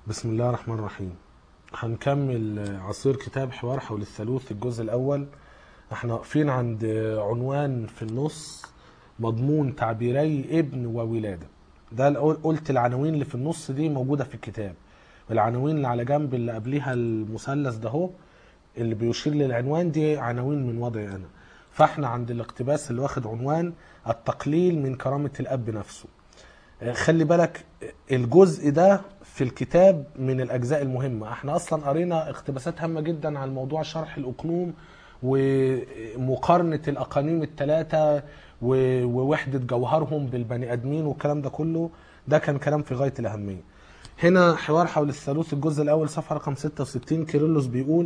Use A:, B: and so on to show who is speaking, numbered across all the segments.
A: بسم الله الرحمن الرحيم هنكمل عصير كتاب حوار حول الثالوث الجزء الأول احنا واقفين عند عنوان في النص مضمون تعبيري ابن وولادة ده الأول- قلت العناوين اللي في النص دي موجودة في الكتاب العناوين اللي على جنب اللي قبليها المثلث ده اهو اللي بيشير للعنوان دي عناوين من وضعي أنا فاحنا عند الاقتباس اللي واخد عنوان التقليل من كرامة الأب نفسه خلي بالك الجزء ده في الكتاب من الاجزاء المهمه احنا اصلا قرينا اقتباسات هامه جدا عن موضوع شرح الاقنوم ومقارنه الاقانيم الثلاثه و- ووحده جوهرهم بالبني ادمين والكلام ده كله ده كان كلام في غايه الاهميه هنا حوار حول الثالوث الجزء الاول صفحه رقم 66 كيرلس بيقول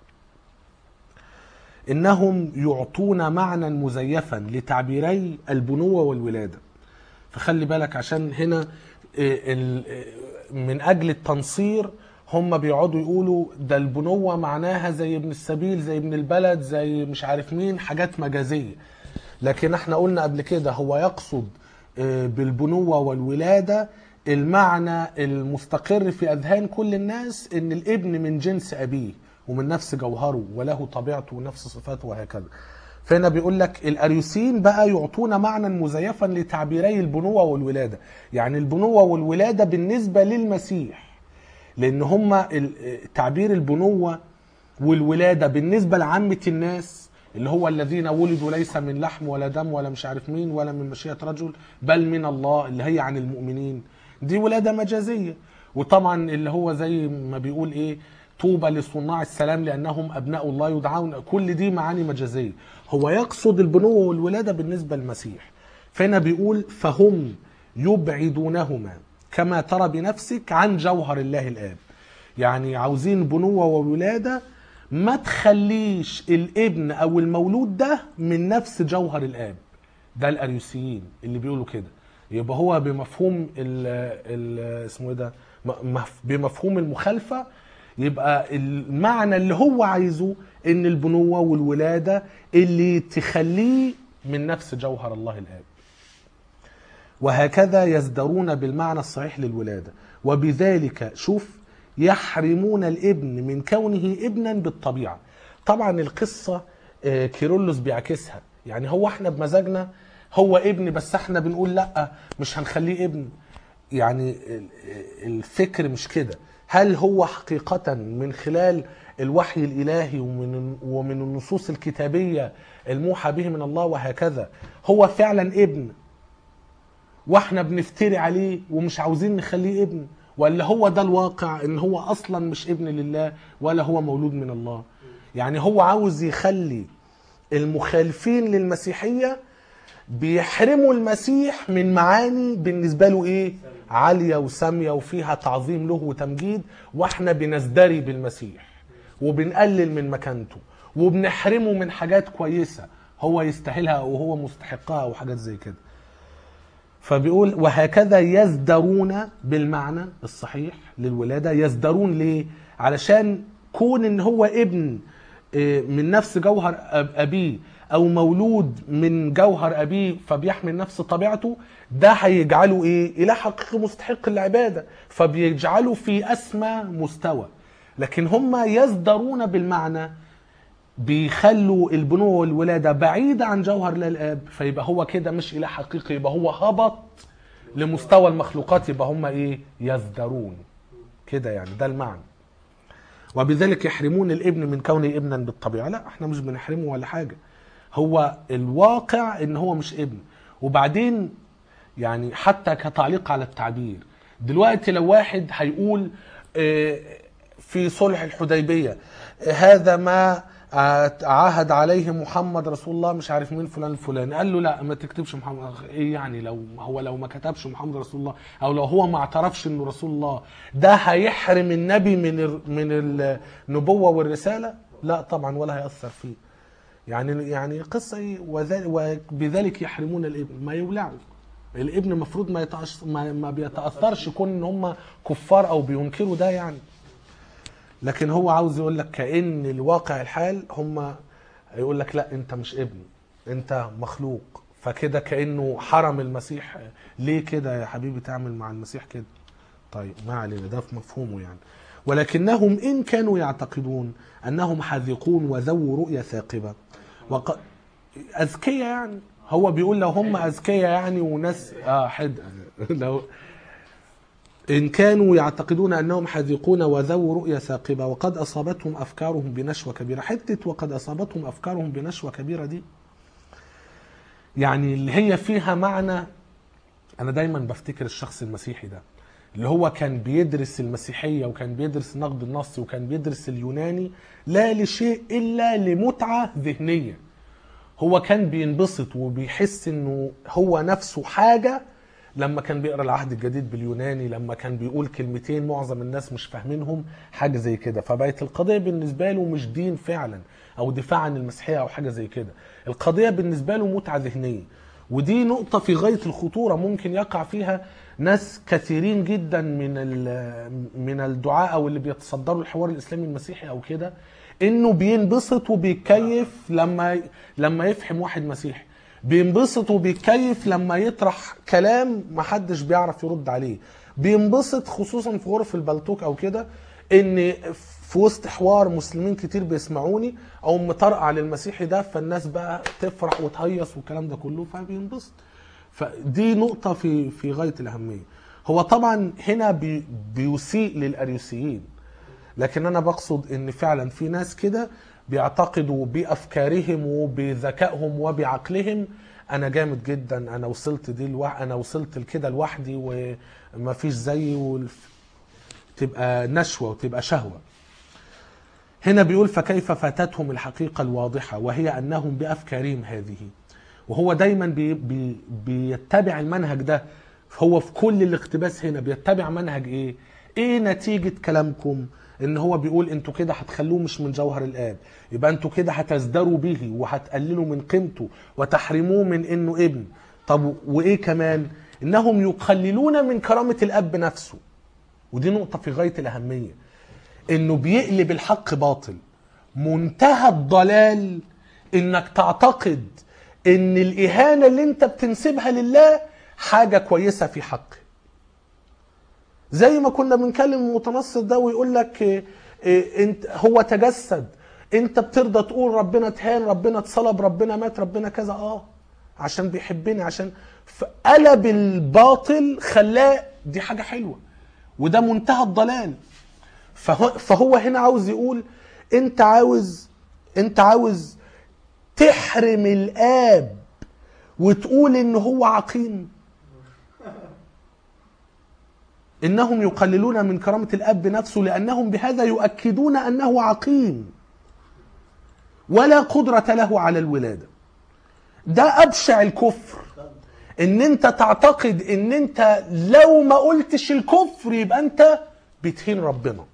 A: انهم يعطون معنى مزيفا لتعبيري البنوه والولاده فخلي بالك عشان هنا آه، ال- آه، من اجل التنصير هم بيقعدوا يقولوا ده البنوه معناها زي ابن السبيل زي ابن البلد زي مش عارف مين حاجات مجازيه لكن احنا قلنا قبل كده هو يقصد آه، بالبنوه والولاده المعنى المستقر في اذهان كل الناس ان الابن من جنس ابيه ومن نفس جوهره وله طبيعته ونفس صفاته وهكذا فهنا بيقول لك الاريوسيين بقى يعطون معنى مزيفا لتعبيري البنوه والولاده يعني البنوه والولاده بالنسبه للمسيح لان هما ال- تعبير البنوه والولاده بالنسبه لعامه الناس اللي هو الذين ولدوا ليس من لحم ولا دم ولا مش عارف مين ولا من مشيئه رجل بل من الله اللي هي عن المؤمنين دي ولاده مجازيه وطبعا اللي هو زي ما بيقول ايه طوبى لصناع السلام لانهم ابناء الله يدعون كل دي معاني مجازيه هو يقصد البنوه والولاده بالنسبه للمسيح فهنا بيقول فهم يبعدونهما كما ترى بنفسك عن جوهر الله الاب يعني عاوزين بنوه وولاده ما تخليش الابن او المولود ده من نفس جوهر الاب ده الاريوسيين اللي بيقولوا كده يبقى هو بمفهوم ال ال اسمه ايه ده م- مف- بمفهوم المخالفه يبقى المعنى اللي هو عايزه ان البنوه والولاده اللي تخليه من نفس جوهر الله الاب وهكذا يزدرون بالمعنى الصحيح للولادة وبذلك شوف يحرمون الابن من كونه ابنا بالطبيعة طبعا القصة آه، كيرلس بيعكسها يعني هو احنا بمزاجنا هو ابن بس احنا بنقول لا مش هنخليه ابن يعني ال- الفكر مش كده هل هو حقيقة من خلال الوحي الإلهي ومن ومن النصوص الكتابية الموحى به من الله وهكذا هو فعلا ابن واحنا بنفتري عليه ومش عاوزين نخليه ابن ولا هو ده الواقع ان هو اصلا مش ابن لله ولا هو مولود من الله يعني هو عاوز يخلي المخالفين للمسيحية بيحرموا المسيح من معاني بالنسبة له ايه عالية وسامية وفيها تعظيم له وتمجيد واحنا بنزدري بالمسيح وبنقلل من مكانته وبنحرمه من حاجات كويسة هو يستاهلها او هو مستحقها وحاجات زي كده فبيقول وهكذا يزدرون بالمعنى الصحيح للولادة يزدرون ليه علشان كون ان هو ابن آه، من نفس جوهر أب- ابيه او مولود من جوهر ابيه فبيحمل نفس طبيعته ده هيجعله ايه اله حقيقي مستحق العباده فبيجعله في اسمى مستوى لكن هم يزدرون بالمعنى بيخلوا البنوة والولادة بعيدة عن جوهر الله الآب فيبقى هو كده مش إله حقيقي يبقى هو هبط لمستوى المخلوقات يبقى هم إيه يزدرون كده يعني ده المعنى وبذلك يحرمون الابن من كونه ابنا بالطبيعة لا احنا مش بنحرمه ولا حاجة هو الواقع ان هو مش ابن وبعدين يعني حتى كتعليق على التعبير دلوقتي لو واحد هيقول آه، في صلح الحديبية آه، هذا ما آه، عاهد عليه محمد رسول الله مش عارف مين فلان الفلاني قال له لا ما تكتبش محمد ايه يعني لو هو لو ما كتبش محمد رسول الله او لو هو ما اعترفش انه رسول الله ده هيحرم النبي من ال- من النبوة والرسالة لا طبعا ولا هيأثر فيه يعني يعني قصة إيه؟ وذل- وبذلك يحرمون الابن ما يولعوا الابن المفروض ما يتعش ما, ما بيتاثرش كون ان هم كفار او بينكروا ده يعني لكن هو عاوز يقول لك كان الواقع الحال هم يقول لك لا انت مش ابن انت مخلوق فكده كانه حرم المسيح ليه كده يا حبيبي تعمل مع المسيح كده طيب ما علينا ده في مفهومه يعني ولكنهم إن كانوا يعتقدون أنهم حذقون وذو رؤية ثاقبة وق... أذكياء يعني هو بيقول لو هم أذكياء يعني وناس آه حد لو إن كانوا يعتقدون أنهم حذقون وذو رؤية ثاقبة وقد أصابتهم أفكارهم بنشوة كبيرة حتة وقد أصابتهم أفكارهم بنشوة كبيرة دي يعني اللي هي فيها معنى أنا دايما بفتكر الشخص المسيحي ده اللي هو كان بيدرس المسيحية وكان بيدرس النقد النصي وكان بيدرس اليوناني لا لشيء إلا لمتعة ذهنية هو كان بينبسط وبيحس انه هو نفسه حاجة لما كان بيقرا العهد الجديد باليوناني لما كان بيقول كلمتين معظم الناس مش فاهمينهم حاجه زي كده فبقت القضيه بالنسبه له مش دين فعلا او دفاع عن المسيحيه او حاجه زي كده القضيه بالنسبه له متعه ذهنيه ودي نقطة في غاية الخطورة ممكن يقع فيها ناس كثيرين جدا من ال- من الدعاء او اللي بيتصدروا الحوار الاسلامي المسيحي او كده انه بينبسط وبيتكيف لما لما يفهم واحد مسيحي بينبسط وبيتكيف لما يطرح كلام محدش بيعرف يرد عليه بينبسط خصوصا في غرف البلتوك او كده ان في وسط حوار مسلمين كتير بيسمعوني او مطرقع للمسيحي ده فالناس بقى تفرح وتهيص والكلام ده كله فبينبسط فدي نقطة في في غاية الأهمية هو طبعا هنا بي بيسيء للأريوسيين لكن أنا بقصد إن فعلا في ناس كده بيعتقدوا بأفكارهم وبذكائهم وبعقلهم أنا جامد جدا أنا وصلت دي الوح... أنا وصلت لكده لوحدي ومفيش زيي والف... تبقى نشوة وتبقى شهوة هنا بيقول فكيف فاتتهم الحقيقة الواضحة وهي أنهم بأفكارهم هذه وهو دايما بي بي بيتبع المنهج ده هو في كل الاقتباس هنا بيتبع منهج ايه ايه نتيجة كلامكم ان هو بيقول انتوا كده هتخلوه مش من جوهر الاب يبقى انتوا كده هتزدروا به وهتقللوا من قيمته وتحرموه من انه ابن طب وايه كمان انهم يقللون من كرامة الاب نفسه ودي نقطة في غاية الأهمية إنه بيقلب الحق باطل منتهى الضلال إنك تعتقد إن الإهانة اللي أنت بتنسبها لله حاجة كويسة في حقه زي ما كنا بنكلم المتنصر ده ويقول لك إيه إيه انت هو تجسد انت بترضى تقول ربنا اتهان ربنا اتصلب ربنا مات ربنا كذا اه عشان بيحبني عشان قلب الباطل خلاه دي حاجه حلوه وده منتهى الضلال فهو, فهو هنا عاوز يقول انت عاوز انت عاوز تحرم الاب وتقول ان هو عقيم انهم يقللون من كرامه الاب نفسه لانهم بهذا يؤكدون انه عقيم ولا قدره له على الولاده ده ابشع الكفر ان انت تعتقد ان انت لو ما قلتش الكفر يبقى انت بتهين ربنا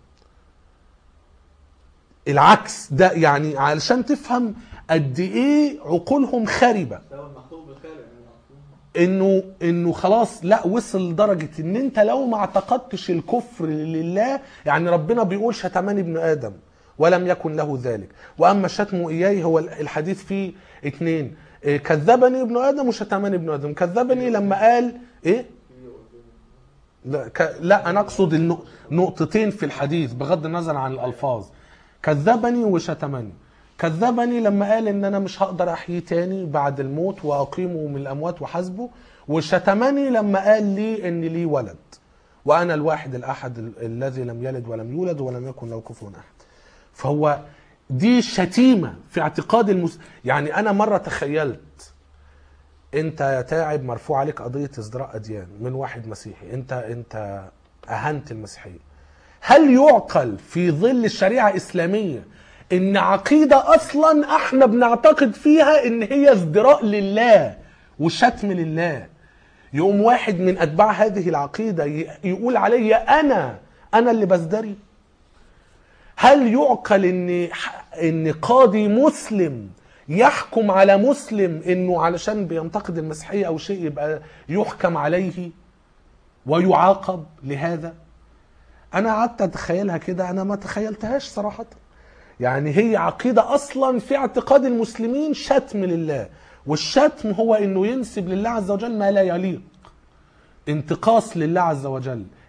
A: العكس ده يعني علشان تفهم قد ايه عقولهم خربه
B: سواء المحطوط بالخالق
A: انه انه خلاص لا وصل لدرجه ان انت لو ما اعتقدتش الكفر لله يعني ربنا بيقول شتمني ابن ادم ولم يكن له ذلك واما الشتم اياي هو الحديث فيه اتنين إيه، كذبني ابن ادم وشتمني ابن ادم كذبني لما قال ايه لا, ك... لا انا اقصد النق- نقطتين في الحديث بغض النظر عن الالفاظ كذبني وشتمني كذبني لما قال ان انا مش هقدر احييه تاني بعد الموت واقيمه من الاموات وحسبه وشتمني لما قال لي ان لي ولد وانا الواحد الاحد ال- الذي لم يلد ولم يولد ولم يكن له كفوا احد فهو دي شتيمه في اعتقاد المس... يعني انا مره تخيلت انت يا تاعب مرفوع عليك قضيه ازدراء اديان من واحد مسيحي انت انت اهنت المسيحيه هل يعقل في ظل الشريعه الاسلاميه ان عقيده اصلا احنا بنعتقد فيها ان هي ازدراء لله وشتم لله يقوم واحد من اتباع هذه العقيده ي- يقول علي انا انا اللي بزدري هل يعقل ان ان قاضي مسلم يحكم على مسلم انه علشان بينتقد المسيحيه او شيء يبقى يحكم عليه ويعاقب لهذا انا قعدت اتخيلها كده انا ما تخيلتهاش صراحه يعني هي عقيده اصلا في اعتقاد المسلمين شتم لله والشتم هو انه ينسب لله عز وجل ما لا يليق انتقاص لله عز وجل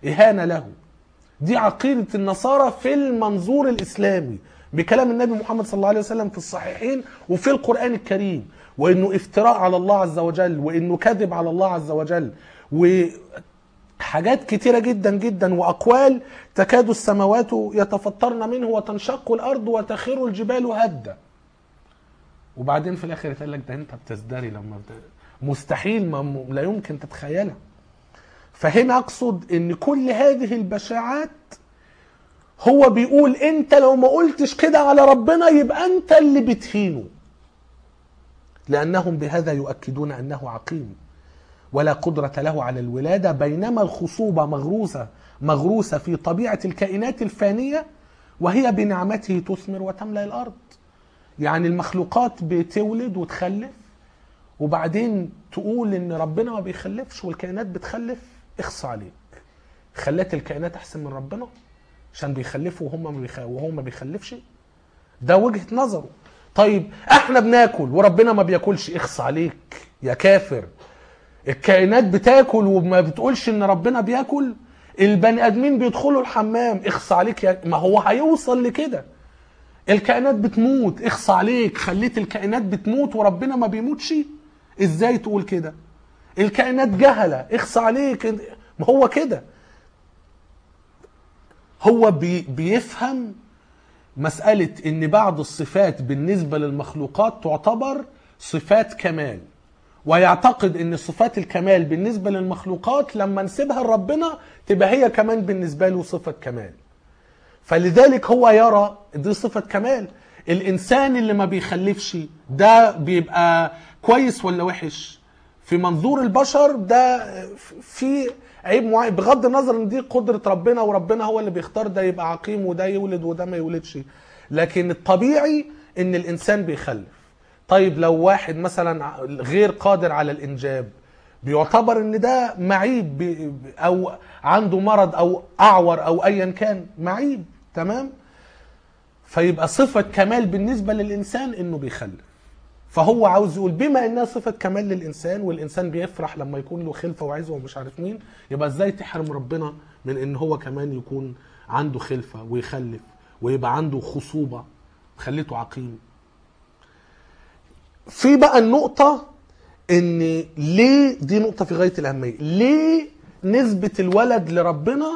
A: إهانة له دي عقيدة النصارى في المنظور الإسلامي بكلام النبي محمد صلى الله عليه وسلم في الصحيحين وفي القرآن الكريم وإنه افتراء على الله عز وجل وإنه كذب على الله عز وجل وحاجات كتيرة جدا جدا وأقوال تكاد السماوات يتفطرن منه وتنشق الأرض وتخر الجبال هدا وبعدين في الآخر يتقال لك ده أنت بتزدري لما بت... مستحيل ما لا يمكن تتخيلها فهنا اقصد ان كل هذه البشاعات هو بيقول انت لو ما قلتش كده على ربنا يبقى انت اللي بتهينه لانهم بهذا يؤكدون انه عقيم ولا قدرة له على الولادة بينما الخصوبة مغروسة مغروسة في طبيعة الكائنات الفانية وهي بنعمته تثمر وتملأ الأرض يعني المخلوقات بتولد وتخلف وبعدين تقول ان ربنا ما بيخلفش والكائنات بتخلف اخص عليك خلات الكائنات احسن من ربنا عشان بيخلفوا وهم ما بيخ... وهو ما بيخلفش ده وجهة نظره طيب احنا بناكل وربنا ما بياكلش اخص عليك يا كافر الكائنات بتاكل وما بتقولش ان ربنا بياكل البني ادمين بيدخلوا الحمام اخص عليك يا... ما هو هيوصل لكده الكائنات بتموت اخص عليك خليت الكائنات بتموت وربنا ما بيموتش ازاي تقول كده الكائنات جهله اخص عليك ما هو كده هو بي بيفهم مسألة إن بعض الصفات بالنسبة للمخلوقات تعتبر صفات كمال ويعتقد إن صفات الكمال بالنسبة للمخلوقات لما نسيبها لربنا تبقى هي كمان بالنسبة له صفة كمال فلذلك هو يرى دي صفة كمال الإنسان اللي ما بيخلفش ده بيبقى كويس ولا وحش في منظور البشر ده في عيب معين بغض النظر ان دي قدرة ربنا وربنا هو اللي بيختار ده يبقى عقيم وده يولد وده ما يولدش لكن الطبيعي ان الانسان بيخلف طيب لو واحد مثلا غير قادر على الانجاب بيعتبر ان ده معيب بي- او عنده مرض او اعور او ايا كان معيب تمام فيبقى صفة كمال بالنسبة للإنسان إنه بيخلف فهو عاوز يقول بما انها صفه كمال للانسان والانسان بيفرح لما يكون له خلفه وعزوه ومش عارف مين يبقى ازاي تحرم ربنا من ان هو كمان يكون عنده خلفه ويخلف ويبقى عنده خصوبه خليته عقيم في بقى النقطه ان ليه دي نقطه في غايه الاهميه ليه نسبه الولد لربنا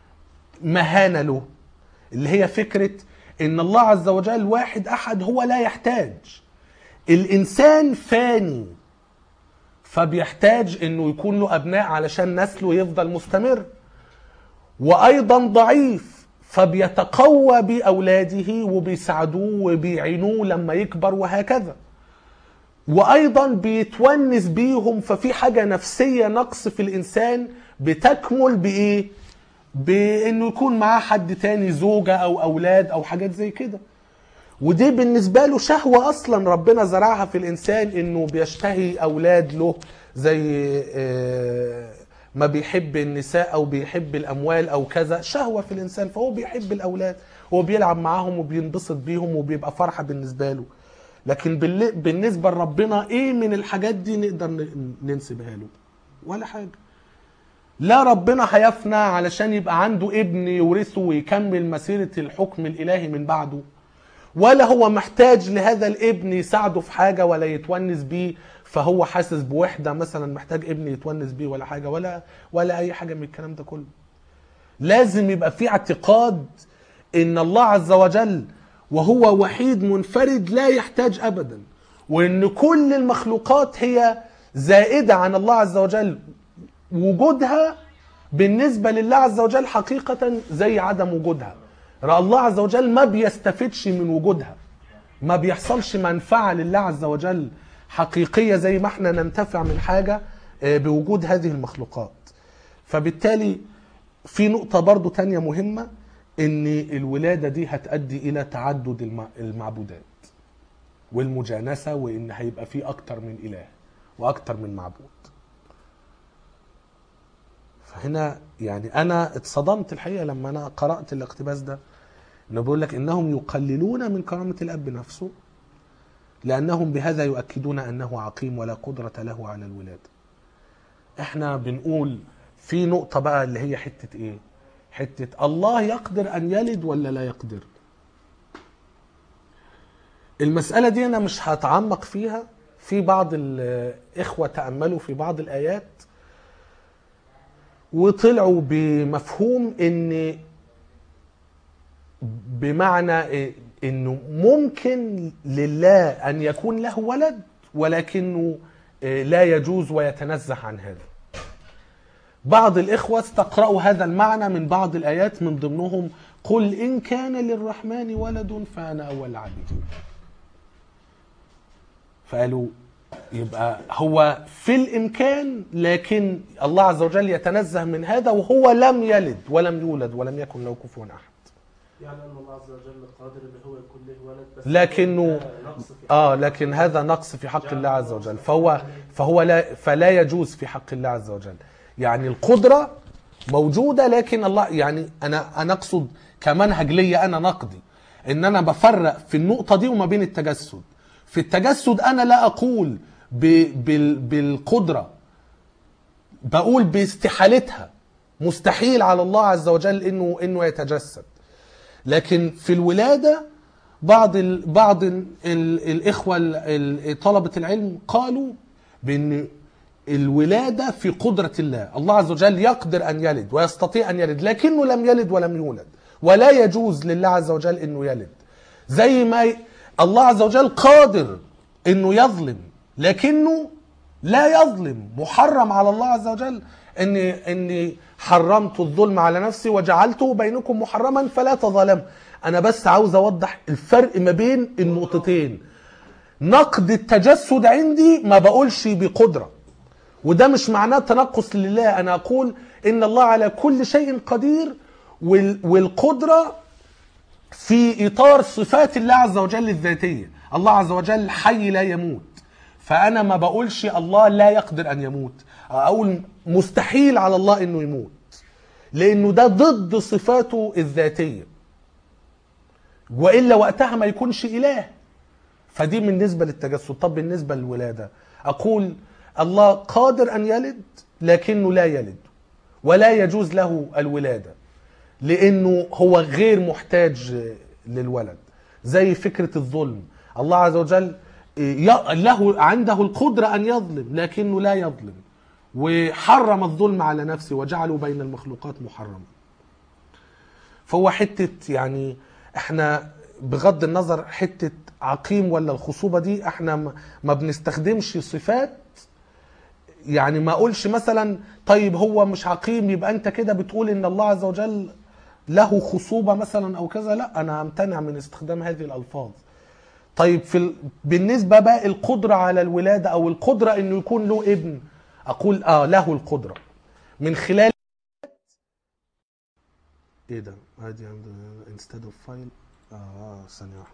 A: مهانه له اللي هي فكره ان الله عز وجل واحد احد هو لا يحتاج الانسان فاني فبيحتاج انه يكون له ابناء علشان نسله يفضل مستمر وايضا ضعيف فبيتقوى باولاده وبيساعدوه وبيعينوه لما يكبر وهكذا وايضا بيتونس بيهم ففي حاجه نفسيه نقص في الانسان بتكمل بايه بانه يكون معاه حد تاني زوجه او اولاد او حاجات زي كده ودي بالنسبة له شهوة أصلا ربنا زرعها في الإنسان إنه بيشتهي أولاد له زي آه، ما بيحب النساء أو بيحب الأموال أو كذا شهوة في الإنسان فهو بيحب الأولاد هو بيلعب معاهم وبينبسط بيهم وبيبقى فرحة بالنسبة له لكن بالل- بالنسبة لربنا إيه من الحاجات دي نقدر ن- ننسبها له ولا حاجة لا ربنا هيفنى علشان يبقى عنده ابن يورثه ويكمل مسيرة الحكم الإلهي من بعده ولا هو محتاج لهذا الابن يساعده في حاجة ولا يتونس بيه فهو حاسس بوحدة مثلا محتاج ابن يتونس بيه ولا حاجة ولا ولا أي حاجة من الكلام ده كله لازم يبقى في اعتقاد ان الله عز وجل وهو وحيد منفرد لا يحتاج ابدا وان كل المخلوقات هي زائده عن الله عز وجل وجودها بالنسبه لله عز وجل حقيقه زي عدم وجودها رأى الله عز وجل ما بيستفدش من وجودها ما بيحصلش منفعه لله عز وجل حقيقيه زي ما احنا ننتفع من حاجه آه، بوجود هذه المخلوقات فبالتالي في نقطة برضو تانية مهمة ان الولادة دي هتؤدي الى تعدد الم- المعبودات والمجانسة وان هيبقى في اكتر من اله واكتر من معبود فهنا يعني انا اتصدمت الحقيقة لما انا قرأت الاقتباس ده انه بيقول لك انهم يقللون من كرامة الاب نفسه لانهم بهذا يؤكدون انه عقيم ولا قدرة له على الولادة احنا بنقول في نقطة بقى اللي هي حتة ايه حتة الله يقدر ان يلد ولا لا يقدر المسألة دي انا مش هتعمق فيها في بعض الاخوة تأملوا في بعض الايات وطلعوا بمفهوم ان بمعنى إيه؟ انه ممكن لله ان يكون له ولد ولكنه إيه، لا يجوز ويتنزه عن هذا بعض الإخوة استقرأوا هذا المعنى من بعض الآيات من ضمنهم قل إن كان للرحمن ولد فأنا أول العابدين فقالوا يبقى هو في الإمكان لكن الله عز وجل يتنزه من هذا وهو لم يلد ولم يولد ولم يكن له كفوا أحد
B: يعني ان الله عز وجل قادر ان هو يكون له ولد بس
A: لكنه
B: ده نقص في
A: اه لكن هذا نقص في حق الله عز وجل فهو فهو لا فلا يجوز في حق الله عز وجل يعني القدره موجوده لكن الله يعني انا انا اقصد كمنهج ليا انا نقدي ان انا بفرق في النقطه دي وما بين التجسد في التجسد انا لا اقول ب بال بالقدره بقول باستحالتها مستحيل على الله عز وجل انه انه يتجسد لكن في الولاده بعض ال بعض ال ال الاخوه ال- ال- طلبه العلم قالوا بان الولاده في قدره الله، الله عز وجل يقدر ان يلد ويستطيع ان يلد لكنه لم يلد ولم يولد ولا يجوز لله عز وجل انه يلد. زي ما ي- الله عز وجل قادر انه يظلم لكنه لا يظلم محرم على الله عز وجل اني اني حرمت الظلم على نفسي وجعلته بينكم محرما فلا تظالموا انا بس عاوز اوضح الفرق ما بين النقطتين نقد التجسد عندي ما بقولش بقدره وده مش معناه تنقص لله انا اقول ان الله على كل شيء قدير وال- والقدره في اطار صفات الله عز وجل الذاتيه الله عز وجل حي لا يموت فانا ما بقولش الله لا يقدر ان يموت اقول مستحيل على الله انه يموت لانه ده ضد صفاته الذاتيه والا وقتها ما يكونش اله فدي بالنسبه للتجسد طب بالنسبه للولاده اقول الله قادر ان يلد لكنه لا يلد ولا يجوز له الولاده لانه هو غير محتاج للولد زي فكره الظلم الله عز وجل ي- له عنده القدره ان يظلم لكنه لا يظلم وحرم الظلم على نفسه وجعله بين المخلوقات محرما فهو حته يعني احنا بغض النظر حته عقيم ولا الخصوبه دي احنا ما- ما بنستخدمش صفات يعني ما اقولش مثلا طيب هو مش عقيم يبقى انت كده بتقول ان الله عز وجل له خصوبه مثلا او كذا لا انا امتنع من استخدام هذه الالفاظ طيب في ال... بالنسبه بقى القدره على الولاده او القدره انه يكون له ابن اقول اه له القدره من خلال ايه ده ادي عند انستاد اوف فايل اه ثانيه واحده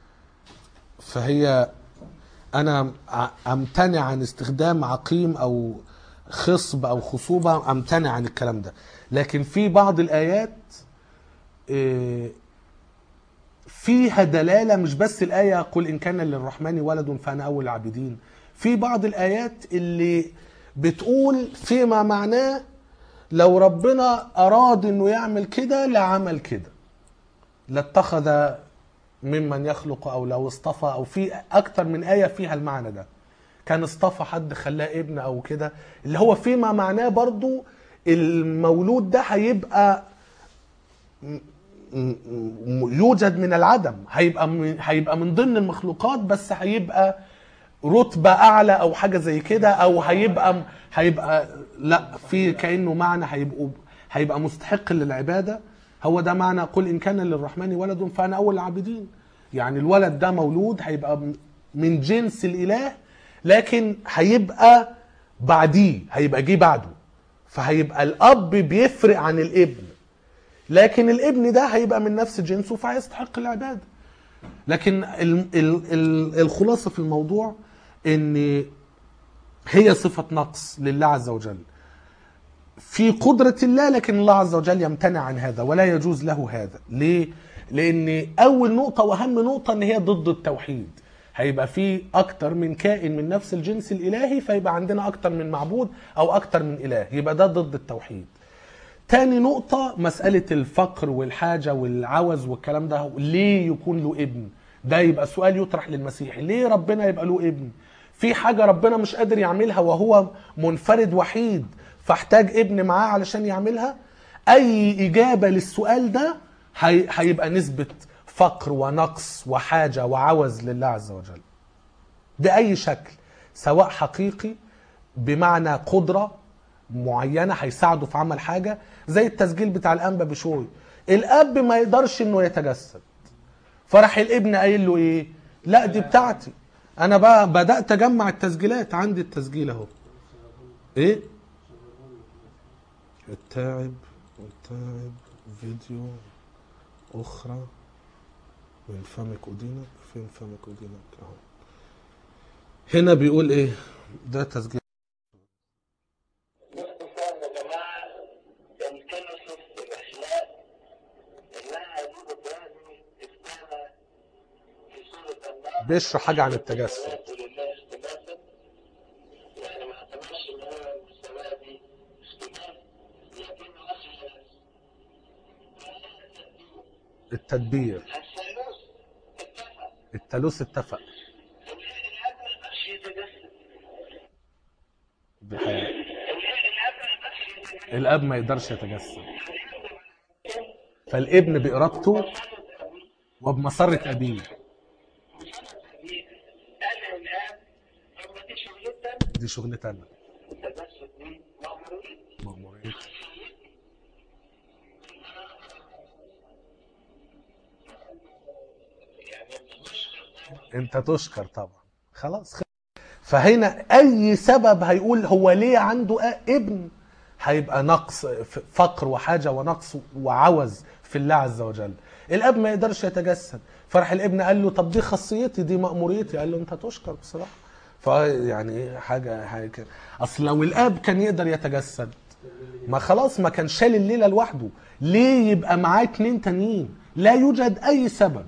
A: فهي انا ع- امتنع عن استخدام عقيم او خصب او خصوبه امتنع عن الكلام ده لكن في بعض الايات إيه، فيها دلاله مش بس الايه قل ان كان للرحمن ولد فانا اول العابدين في بعض الايات اللي بتقول فيما معناه لو ربنا اراد انه يعمل كده لعمل كده لاتخذ ممن يخلق او لو اصطفى او في اكتر من ايه فيها المعنى ده كان اصطفى حد خلاه ابن او كده اللي هو فيما معناه برضو المولود ده هيبقى م- م- يوجد من العدم هيبقى من هيبقى من ضمن المخلوقات بس هيبقى رتبة أعلى أو حاجة زي كده أو هيبقى هيبقى لا في كأنه معنى هيبقوا هيبقى مستحق للعبادة هو ده معنى قل إن كان للرحمن ولد فأنا أول العابدين يعني الولد ده مولود هيبقى من جنس الإله لكن هيبقى بعديه هيبقى جه بعده فهيبقى الأب بيفرق عن الابن لكن الابن ده هيبقى من نفس جنسه فهيستحق العباده لكن ال ال ال الخلاصه في الموضوع ان هي صفه نقص لله عز وجل في قدرة الله لكن الله عز وجل يمتنع عن هذا ولا يجوز له هذا ليه؟ لأن أول نقطة وأهم نقطة إن هي ضد التوحيد هيبقى في اكتر من كائن من نفس الجنس الالهي فيبقى عندنا اكتر من معبود او اكتر من اله يبقى ده ضد التوحيد تاني نقطة مسألة الفقر والحاجة والعوز والكلام ده ليه يكون له ابن ده يبقى سؤال يطرح للمسيح ليه ربنا يبقى له ابن في حاجة ربنا مش قادر يعملها وهو منفرد وحيد فاحتاج ابن معاه علشان يعملها اي اجابة للسؤال ده هي- هيبقى نسبة فقر ونقص وحاجة وعوز لله عز وجل بأي شكل سواء حقيقي بمعنى قدرة معينة هيساعده في عمل حاجة زي التسجيل بتاع الأنبا بشوي الأب ما يقدرش إنه يتجسد فراح الابن قايل له إيه لا دي بتاعتي أنا بقى بدأت أجمع التسجيلات عندي التسجيل أهو إيه التاعب والتاعب فيديو أخرى من فمك أدينك فين فمك أدينك أهو هنا بيقول إيه ده تسجيل
C: باختصار يا جماعة الكنسة الأخلاق إنها دي بترازي استاذة في سورة الله
A: بيشرح حاجة عن التجسد
C: الصلاة لله استماسة يعني ما اعتبرش إن هو الصلاة دي استماسة لكنه أصل
A: التدبير
C: الثالوث اتفق
A: التالوث اتفق
C: الأب ما يقدرش يتجسد
A: دي حقيقة.
C: الأب ما يقدرش يتجسد
A: الاب ما يقدرش يتجسد فالابن بارادته وبمسرة ابيه
C: أنا الآن لما دي شغلتك
A: دي شغلتي انا
C: التجسد دي مأمورية
A: مأمورية انت تشكر طبعا خلاص خ- فهنا اي سبب هيقول هو ليه عنده أ- ابن هيبقى نقص ف- فقر وحاجه ونقص وعوز في الله عز وجل الاب ما يقدرش يتجسد فراح الابن قال له طب دي خاصيتي دي مأموريتي قال له انت تشكر بصراحه فيعني حاجه حاجه كده. اصل لو الاب كان يقدر يتجسد ما خلاص ما كان شال الليله لوحده ليه يبقى معاه اتنين تانيين لا يوجد اي سبب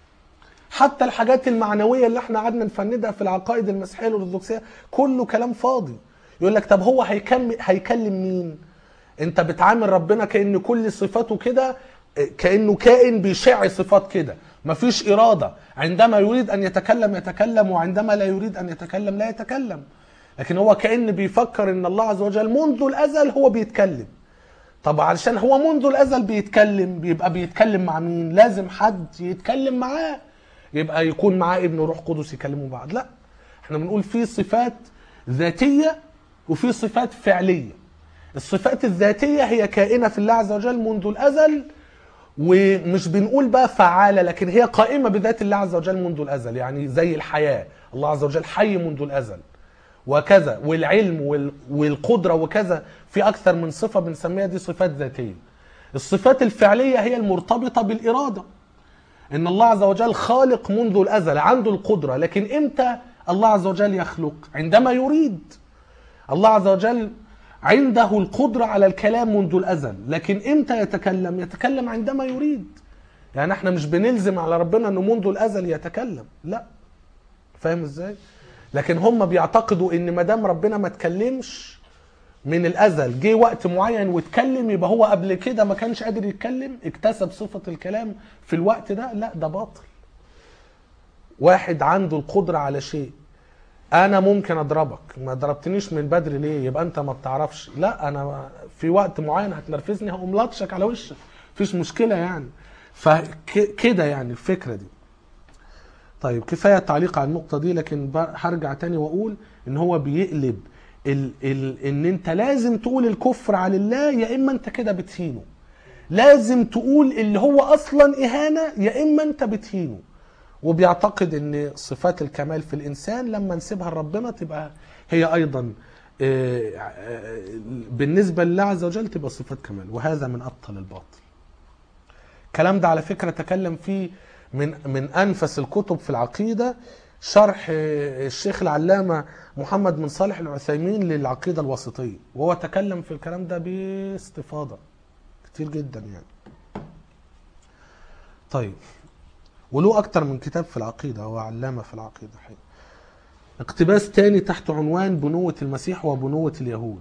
A: حتى الحاجات المعنويه اللي احنا قعدنا نفندها في العقائد المسيحيه الارثوذكسيه كله كلام فاضي يقول لك طب هو هيكمل هيكلم مين انت بتعامل ربنا كان كل صفاته كده كانه كائن بيشع صفات كده مفيش اراده عندما يريد ان يتكلم يتكلم وعندما لا يريد ان يتكلم لا يتكلم لكن هو كان بيفكر ان الله عز وجل منذ الازل هو بيتكلم طب علشان هو منذ الازل بيتكلم بيبقى بيتكلم مع مين لازم حد يتكلم معاه يبقى يكون معاه ابن روح قدس يكلموا بعض لا احنا بنقول في صفات ذاتيه وفي صفات فعليه الصفات الذاتيه هي كائنه في الله عز وجل منذ الازل ومش بنقول بقى فعالة لكن هي قائمة بذات الله عز وجل منذ الأزل يعني زي الحياة الله عز وجل حي منذ الأزل وكذا والعلم وال- والقدرة وكذا في أكثر من صفة بنسميها دي صفات ذاتية الصفات الفعلية هي المرتبطة بالإرادة ان الله عز وجل خالق منذ الازل عنده القدره لكن امتى الله عز وجل يخلق عندما يريد الله عز وجل عنده القدره على الكلام منذ الازل لكن امتى يتكلم يتكلم عندما يريد يعني احنا مش بنلزم على ربنا انه منذ الازل يتكلم لا فاهم ازاي لكن هم بيعتقدوا ان ما دام ربنا ما اتكلمش من الازل جه وقت معين واتكلم يبقى هو قبل كده ما كانش قادر يتكلم اكتسب صفه الكلام في الوقت ده لا ده باطل واحد عنده القدره على شيء انا ممكن اضربك ما ضربتنيش من بدري ليه يبقى انت ما بتعرفش لا انا في وقت معين هتنرفزني هقوم لطشك على وشك مفيش مشكله يعني فكده يعني الفكره دي طيب كفايه تعليق على النقطه دي لكن ب- هرجع تاني واقول ان هو بيقلب ال ال ان انت لازم تقول الكفر على الله يا اما انت كده بتهينه لازم تقول اللي هو اصلا اهانه يا اما انت بتهينه وبيعتقد ان صفات الكمال في الانسان لما نسيبها لربنا تبقى هي ايضا آه، آه، بالنسبه لله عز وجل تبقى صفات كمال وهذا من ابطل الباطل الكلام ده على فكره تكلم فيه من من انفس الكتب في العقيده شرح آه، الشيخ العلامه محمد بن صالح العثيمين للعقيده الوسطيه وهو تكلم في الكلام ده باستفاضه كتير جدا يعني طيب وله اكتر من كتاب في العقيده هو علامه في العقيده حقيقة. اقتباس تاني تحت عنوان بنوة المسيح وبنوة اليهود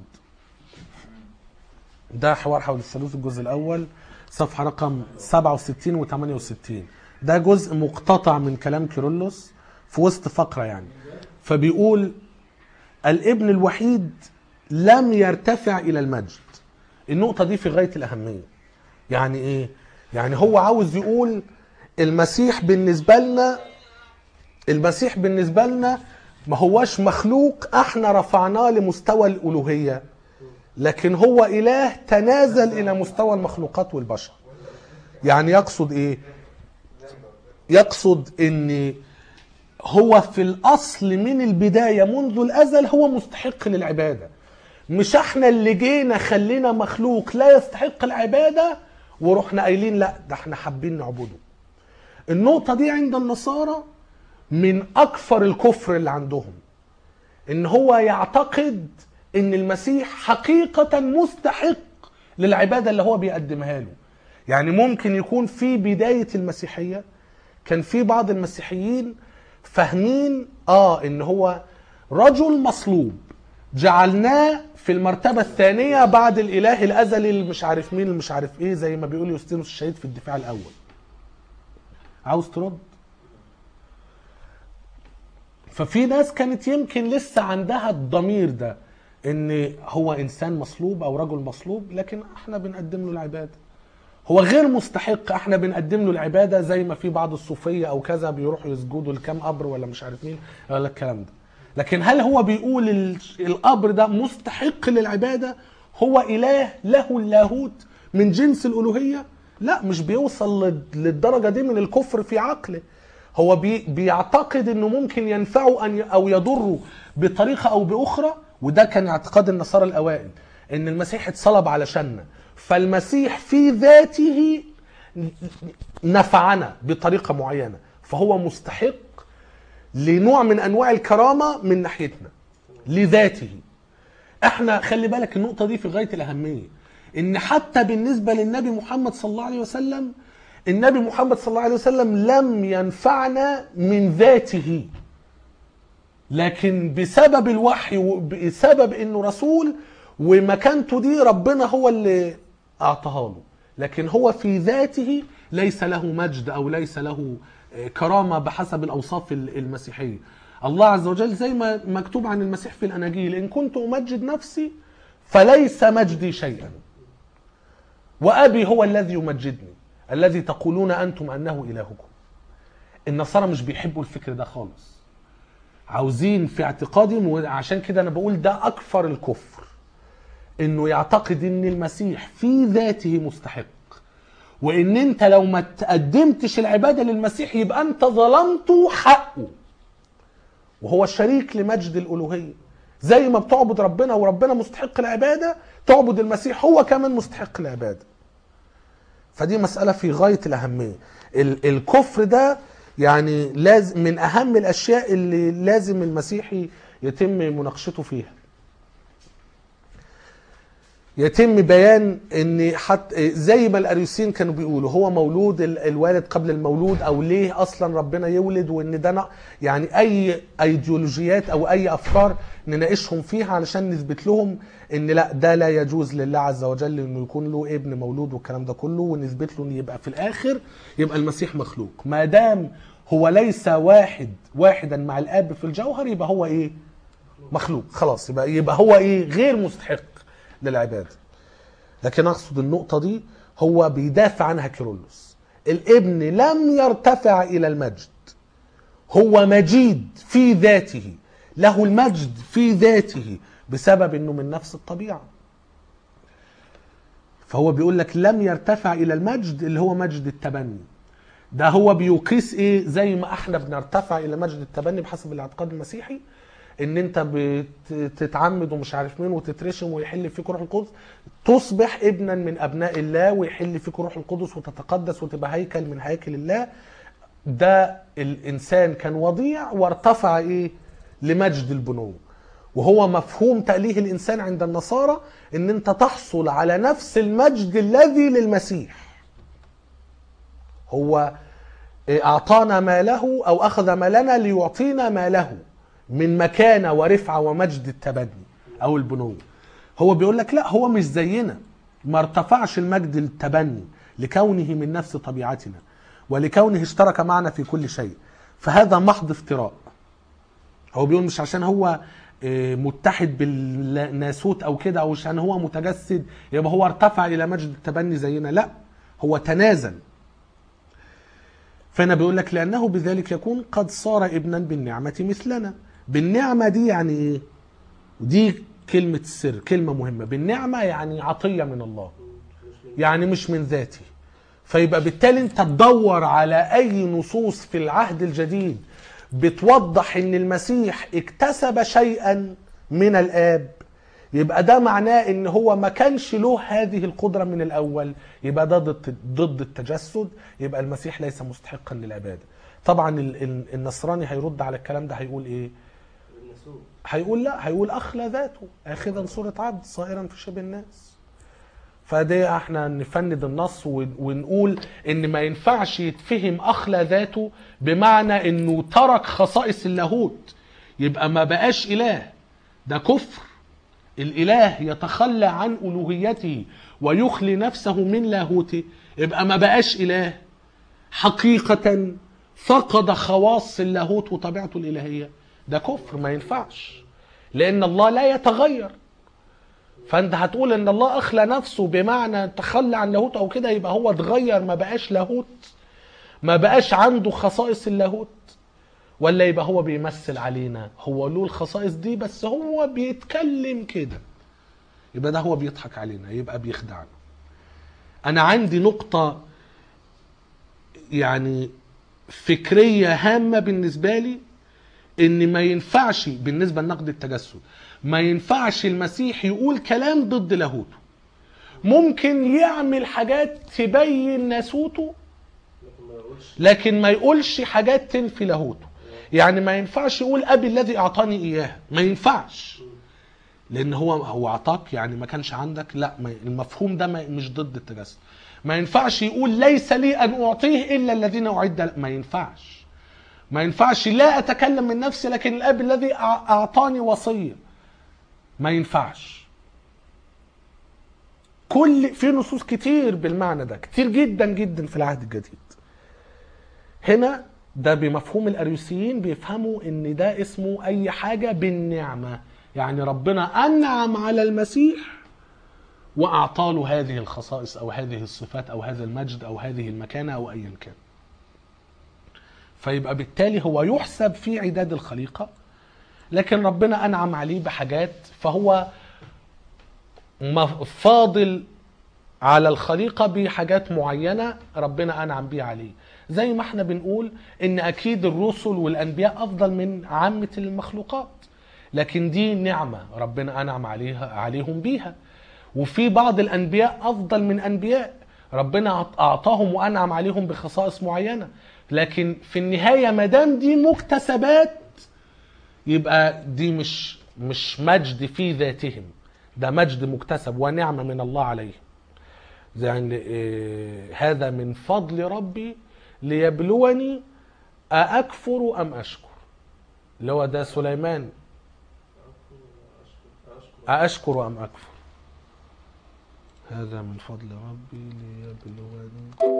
A: ده حوار حول الثالوث الجزء الاول صفحه رقم 67 و 68 ده جزء مقتطع من كلام كيرلس في وسط فقره يعني فبيقول الابن الوحيد لم يرتفع الى المجد النقطه دي في غايه الاهميه يعني ايه يعني هو عاوز يقول المسيح بالنسبه لنا المسيح بالنسبه لنا ما هوش مخلوق احنا رفعناه لمستوى الالوهيه لكن هو اله تنازل الى مستوى المخلوقات والبشر يعني يقصد ايه يقصد ان هو في الاصل من البدايه منذ الازل هو مستحق للعباده مش احنا اللي جينا خلينا مخلوق لا يستحق العباده ورحنا قايلين لا ده احنا حابين نعبده النقطه دي عند النصارى من اكثر الكفر اللي عندهم ان هو يعتقد ان المسيح حقيقه مستحق للعباده اللي هو بيقدمها له يعني ممكن يكون في بدايه المسيحيه كان في بعض المسيحيين فاهمين اه ان هو رجل مصلوب جعلناه في المرتبة الثانية بعد الإله الأزلي اللي مش عارف مين اللي مش عارف إيه زي ما بيقول يوستينوس الشهيد في الدفاع الأول. عاوز ترد؟ ففي ناس كانت يمكن لسه عندها الضمير ده ان هو انسان مصلوب او رجل مصلوب لكن احنا بنقدم له العباده هو غير مستحق احنا بنقدم له العباده زي ما في بعض الصوفيه او كذا بيروحوا يسجدوا لكام قبر ولا مش عارف مين ولا الكلام ده لكن هل هو بيقول ال- القبر ده مستحق للعباده هو اله له اللاهوت من جنس الالوهيه لا مش بيوصل لل- للدرجه دي من الكفر في عقله هو بي بيعتقد انه ممكن ينفعه ان ي- او يضره بطريقه او باخرى وده كان اعتقاد النصارى الاوائل ان المسيح اتصلب علشاننا فالمسيح في ذاته نفعنا بطريقه معينه فهو مستحق لنوع من انواع الكرامه من ناحيتنا لذاته احنا خلي بالك النقطه دي في غايه الاهميه ان حتى بالنسبه للنبي محمد صلى الله عليه وسلم النبي محمد صلى الله عليه وسلم لم ينفعنا من ذاته لكن بسبب الوحي وبسبب انه رسول ومكانته دي ربنا هو اللي اعطاها له لكن هو في ذاته ليس له مجد او ليس له كرامه بحسب الاوصاف المسيحيه الله عز وجل زي ما مكتوب عن المسيح في الاناجيل ان كنت امجد نفسي فليس مجدي شيئا وابي هو الذي يمجدني الذي تقولون انتم انه الهكم النصارى مش بيحبوا الفكر ده خالص عاوزين في اعتقادهم وعشان كده انا بقول ده اكثر الكفر انه يعتقد ان المسيح في ذاته مستحق وان انت لو ما تقدمتش العباده للمسيح يبقى انت ظلمت حقه وهو الشريك لمجد الالوهيه زي ما بتعبد ربنا وربنا مستحق العباده تعبد المسيح هو كمان مستحق العباده فدي مسألة في غاية الأهمية ال- الكفر ده يعني لازم من أهم الأشياء اللي لازم المسيحي يتم مناقشته فيها يتم بيان ان حتى زي ما الاريوسيين كانوا بيقولوا هو مولود ال- الوالد قبل المولود او ليه اصلا ربنا يولد وان ده ن- يعني اي ايديولوجيات او اي افكار نناقشهم فيها علشان نثبت لهم ان لا ده لا يجوز لله عز وجل انه يكون له ابن مولود والكلام ده كله ونثبت له ان يبقى في الاخر يبقى المسيح مخلوق ما دام هو ليس واحد واحدا مع الاب في الجوهر يبقى هو ايه مخلوق خلاص يبقى يبقى هو ايه غير مستحق للعباده لكن اقصد النقطه دي هو بيدافع عنها كيرلس الابن لم يرتفع الى المجد هو مجيد في ذاته له المجد في ذاته بسبب انه من نفس الطبيعه فهو بيقول لك لم يرتفع الى المجد اللي هو مجد التبني ده هو بيقيس ايه زي ما احنا بنرتفع الى مجد التبني بحسب الاعتقاد المسيحي ان انت بتتعمد ومش عارف مين وتترشم ويحل فيك روح القدس تصبح ابنا من ابناء الله ويحل فيك روح القدس وتتقدس وتبقى هيكل من هياكل الله ده الانسان كان وضيع وارتفع ايه لمجد البنوه وهو مفهوم تأليه الإنسان عند النصارى إن أنت تحصل على نفس المجد الذي للمسيح هو اعطانا ماله او اخذ مالنا ليعطينا ماله من مكانه ورفعه ومجد التبني او البنوه هو بيقول لك لا هو مش زينا ما ارتفعش المجد التبني لكونه من نفس طبيعتنا ولكونه اشترك معنا في كل شيء فهذا محض افتراء هو بيقول مش عشان هو آه، متحد بالناسوت او كده او عشان هو متجسد يبقى هو ارتفع الى مجد التبني زينا لا هو تنازل فهنا بيقول لك لانه بذلك يكون قد صار ابنا بالنعمه مثلنا بالنعمه دي يعني ايه ودي كلمه السر كلمه مهمه بالنعمه يعني عطيه من الله يعني مش من ذاتي فيبقى بالتالي انت تدور على اي نصوص في العهد الجديد بتوضح ان المسيح اكتسب شيئا من الاب يبقى ده معناه ان هو ما كانش له هذه القدره من الاول يبقى ده ضد ضد التجسد يبقى المسيح ليس مستحقا للعباده طبعا ال- ال- النصراني هيرد على الكلام ده هيقول ايه
B: النسوء
A: هيقول لا هيقول اخلى ذاته اخذا صوره عبد صائرا في شبه الناس فده احنا نفند النص ون- ونقول ان ما ينفعش يتفهم اخلى ذاته بمعنى انه ترك خصائص اللاهوت يبقى ما بقاش اله ده كفر الاله يتخلى عن الوهيته ويخلي نفسه من لاهوته يبقى ما بقاش اله حقيقة فقد خواص اللاهوت وطبيعته الالهية ده كفر ما ينفعش لان الله لا يتغير فانت هتقول ان الله اخلى نفسه بمعنى تخلى عن لاهوت او كده يبقى هو اتغير ما بقاش لاهوت ما بقاش عنده خصائص اللاهوت ولا يبقى هو بيمثل علينا هو له الخصائص دي بس هو بيتكلم كده يبقى ده هو بيضحك علينا يبقى بيخدعنا انا عندي نقطة يعني فكرية هامة بالنسبة لي ان ما ينفعش بالنسبة لنقد التجسد ما ينفعش المسيح يقول كلام ضد لاهوته ممكن يعمل حاجات تبين ناسوته
B: لكن ما يقولش
A: لكن ما يقولش حاجات تنفي لاهوته يعني ما ينفعش يقول ابي الذي اعطاني اياه ما ينفعش لان هو هو اعطاك يعني ما كانش عندك لا ما المفهوم ده ما مش ضد التجسد ما ينفعش يقول ليس لي ان اعطيه الا الذين اعد له. ما ينفعش ما ينفعش لا اتكلم من نفسي لكن الاب الذي أع- اعطاني وصيه ما ينفعش كل في نصوص كتير بالمعنى ده كتير جدا جدا في العهد الجديد هنا ده بمفهوم الاريوسيين بيفهموا ان ده اسمه اي حاجه بالنعمه يعني ربنا انعم على المسيح واعطى له هذه الخصائص او هذه الصفات او هذا المجد او هذه المكانه او ايا كان فيبقى بالتالي هو يحسب في عداد الخليقه لكن ربنا انعم عليه بحاجات فهو م- فاضل على الخليقة بحاجات معينة ربنا أنعم بيها عليه زي ما احنا بنقول ان اكيد الرسل والانبياء افضل من عامة المخلوقات لكن دي نعمة ربنا انعم عليها عليهم بيها وفي بعض الانبياء افضل من انبياء ربنا اعطاهم وانعم عليهم بخصائص معينة لكن في النهاية ما دام دي مكتسبات يبقى دي مش مش مجد في ذاتهم ده مجد مكتسب ونعمة من الله عليهم يعني إيه، هذا من فضل ربي ليبلوني أأكفر أم أشكر اللي هو ده سليمان أأشكر أم أكفر هذا من فضل ربي ليبلوني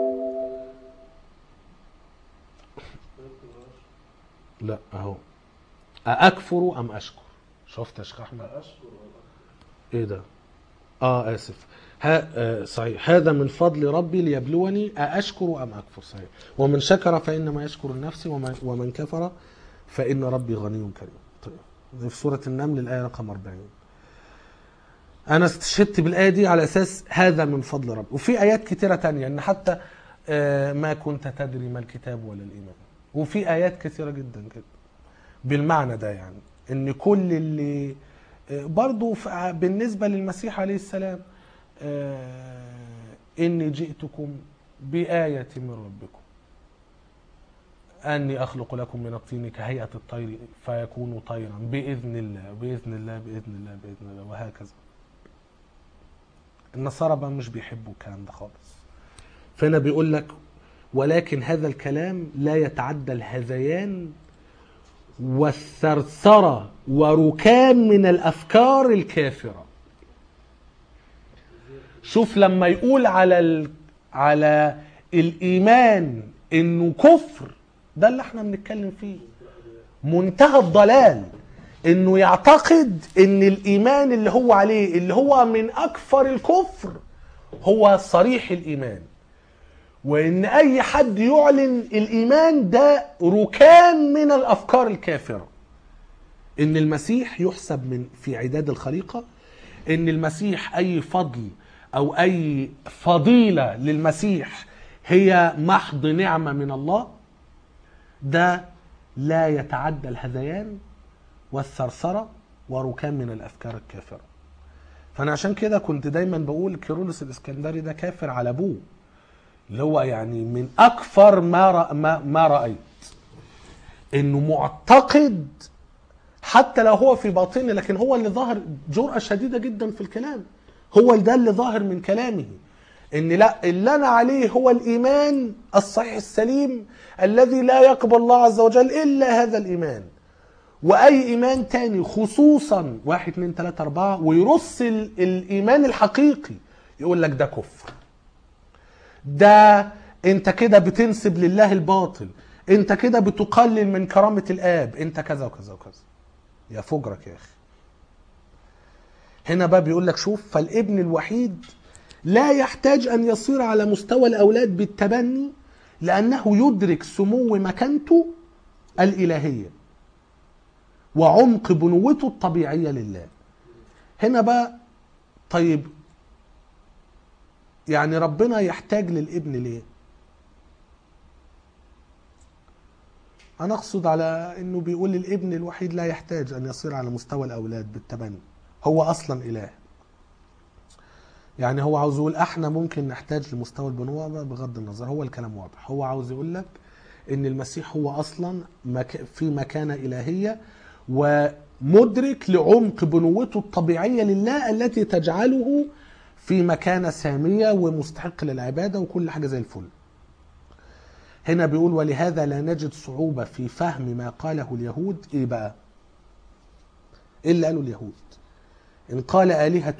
A: لا أهو أأكفر أم أشكر شفت يا شيخ أحمد
B: أشكر
A: ايه ده اه اسف ها آه صحيح هذا من فضل ربي ليبلوني أأشكر أم أكفر صحيح ومن شكر فإنما يشكر النفس ومن, ومن كفر فإن ربي غني كريم طيب دي في سورة النمل الآية رقم 40 أنا استشهدت بالآية دي على أساس هذا من فضل ربي وفي آيات كتيرة تانية إن حتى آه ما كنت تدري ما الكتاب ولا الإيمان وفي آيات كثيرة جدا كده بالمعنى ده يعني ان كل اللي برضو ف- بالنسبة للمسيح عليه السلام آه، إني جئتكم بآية من ربكم أني أخلق لكم من الطين كهيئة الطير فيكون طيرا بإذن الله بإذن الله بإذن الله بإذن الله وهكذا النصارى بقى مش بيحبوا الكلام ده خالص فهنا بيقول لك ولكن هذا الكلام لا يتعدى الهذيان والثرثرة وركام من الأفكار الكافرة شوف لما يقول على ال... على الإيمان إنه كفر ده اللي احنا بنتكلم فيه منتهى الضلال انه يعتقد ان الايمان اللي هو عليه اللي هو من اكثر الكفر هو صريح الايمان وان اي حد يعلن الايمان ده ركام من الافكار الكافره ان المسيح يحسب من في عداد الخليقه ان المسيح اي فضل او اي فضيله للمسيح هي محض نعمه من الله ده لا يتعدى الهذيان والثرثره وركام من الافكار الكافره فانا عشان كده كنت دايما بقول كيرلس الاسكندري ده كافر على ابوه اللي هو يعني من اكثر ما رأ ما, ما رايت انه معتقد حتى لو هو في باطنه لكن هو اللي ظاهر جرأة شديدة جدا في الكلام هو ده اللي ظاهر من كلامه ان لا اللي انا عليه هو الايمان الصحيح السليم الذي لا يقبل الله عز وجل الا هذا الايمان واي ايمان تاني خصوصا واحد اتنين تلاتة اربعة ويرص ال- الايمان الحقيقي يقول لك ده كفر ده انت كده بتنسب لله الباطل انت كده بتقلل من كرامة الاب انت كذا وكذا وكذا يا فجرك يا اخي هنا بقى بيقول لك شوف فالابن الوحيد لا يحتاج ان يصير على مستوى الاولاد بالتبني لانه يدرك سمو مكانته الالهيه وعمق بنوته الطبيعيه لله هنا بقى طيب يعني ربنا يحتاج للابن ليه انا اقصد على انه بيقول الابن الوحيد لا يحتاج ان يصير على مستوى الاولاد بالتبني هو اصلا اله يعني هو عاوز يقول احنا ممكن نحتاج لمستوى البنوة بغض النظر هو الكلام واضح هو عاوز يقول لك ان المسيح هو اصلا مك في مكانة الهية ومدرك لعمق بنوته الطبيعية لله التي تجعله في مكانة سامية ومستحق للعبادة وكل حاجة زي الفل هنا بيقول ولهذا لا نجد صعوبة في فهم ما قاله اليهود ايه بقى ايه اللي قالوا اليهود ان قال آلهة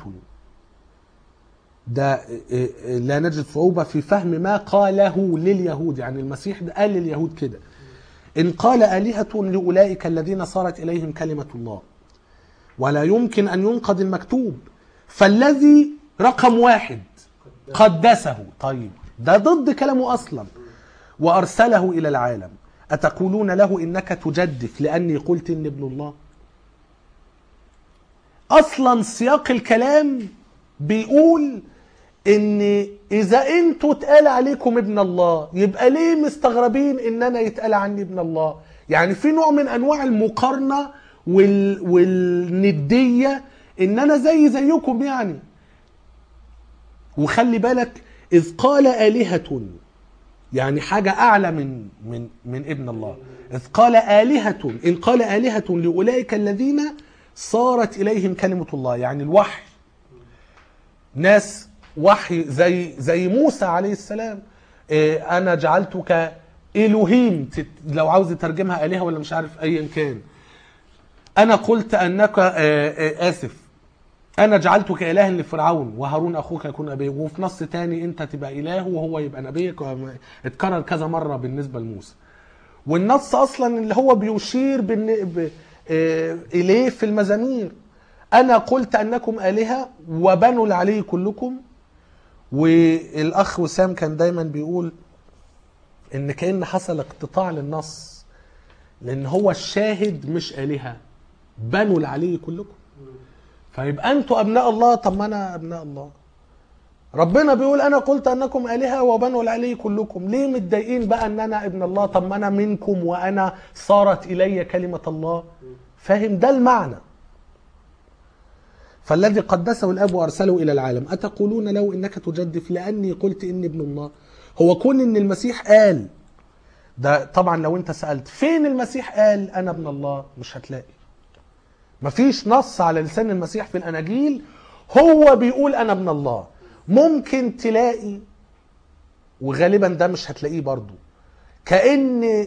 A: ده إيه إيه لا نجد صعوبة في فهم ما قاله لليهود يعني المسيح ده قال لليهود كده إن قال آلهة لأولئك الذين صارت إليهم كلمة الله ولا يمكن أن ينقض المكتوب فالذي رقم واحد قدسه طيب ده ضد كلامه أصلا وأرسله إلى العالم أتقولون له إنك تجدف لأني قلت إن ابن الله اصلا سياق الكلام بيقول ان اذا انتوا اتقال عليكم ابن الله يبقى ليه مستغربين ان انا يتقال عني ابن الله يعني في نوع من انواع المقارنه وال... والنديه ان انا زي زيكم يعني وخلي بالك اذ قال الهه يعني حاجه اعلى من من من ابن الله اذ قال الهه ان قال الهه لاولئك الذين صارت اليهم كلمه الله يعني الوحي ناس وحي زي زي موسى عليه السلام إيه، انا جعلتك الوهيم تت- لو عاوز تترجمها الهه ولا مش عارف ايا كان انا قلت انك آه، آه، اسف انا جعلتك الها لفرعون وهارون اخوك يكون ابي وفي نص تاني انت تبقى اله وهو يبقى نبيك وما- اتكرر كذا مره بالنسبه لموسى والنص اصلا اللي هو بيشير بالن... ب... آه، اليه في المزامير انا قلت انكم الهه وبنوا العلي كلكم والاخ وسام كان دايما بيقول ان كان حصل اقتطاع للنص لان هو الشاهد مش الهه بنوا العلي كلكم فيبقى انتوا ابناء الله طب ما انا ابناء الله ربنا بيقول انا قلت انكم الهه وبنوا العلي كلكم ليه متضايقين بقى ان انا ابن الله طب ما انا منكم وانا صارت الي كلمه الله فاهم ده المعنى فالذي قدسه الاب وارسله الى العالم اتقولون له انك تجدف لاني قلت اني ابن الله هو كون ان المسيح قال ده طبعا لو انت سالت فين المسيح قال انا ابن الله مش هتلاقي مفيش نص على لسان المسيح في الاناجيل هو بيقول انا ابن الله ممكن تلاقي وغالبا ده مش هتلاقيه برضو كأن